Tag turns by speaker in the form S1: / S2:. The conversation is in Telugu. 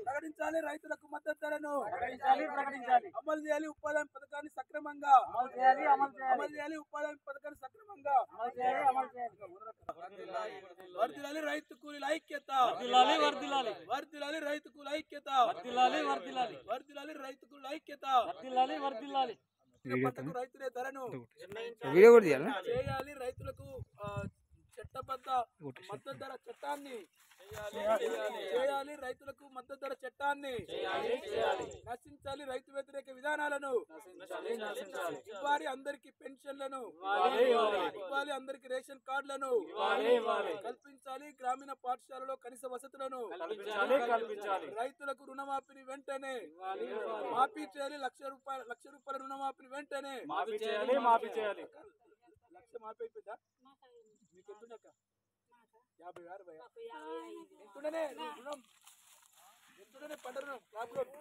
S1: ప్రకటించాలి రైతులకు మద్దతు ధరను
S2: ప్రకటించాలి ప్రకటించాలి
S1: అమలు చేయాలి ఉపాధి హామీ పథకాన్ని సక్రమంగా
S2: అమలు చేయాలి అమలు చేయాలి
S1: అమలు చేయాలి ఉపాధి హామీ పథకాన్ని సక్రమంగా
S2: అమలు చేయాలి అమలు చేయాలి
S1: వర్దిలాలి రైతు కూలీల ఐక్యత
S2: వర్దిల్లాలి వర్దిల్లాలి
S1: వర్దిలాలి రైతు కూలీల ఐక్యత
S2: వర్దిల్లాలి వర్దిల్లాలి
S1: వర్దిలాలి రైతు కూలీల ఐక్యత
S2: వర్దిల్లాలి వర్దిల్లాలి
S1: పంటకు రైతులే ధరను
S3: వీడియో కూడా తీయాలా
S1: చేయాలి రైతులకు ఆ, చట్టబద్ధ మద్దతు ధర చట్టాన్ని చేయాలి రైతులకు మద్దతు ధర చట్టాన్ని నశించాలి రైతు వ్యతిరేక విధానాలను ఇవ్వాలి అందరికి పెన్షన్లను ఇవ్వాలి అందరికి రేషన్ కార్డులను కల్పించాలి గ్రామీణ పాఠశాలలో కనీస వసతులను
S2: కల్పించాలి కల్పించాలి
S1: రైతులకు రుణమాఫీని వెంటనే మాఫీ చేయాలి లక్ష రూపాయల లక్ష రూపాయల రుణమాఫీని వెంటనే
S2: మాఫీ చేయాలి మాఫీ చేయాలి
S1: లక్ష మాఫీ అయిపోయిందా మీకు ఎంతుండక యాభై ఆరు భయ ఎంతుండనే రుణం ఎంతుండనే పంట రుణం క్రాప్ లోన్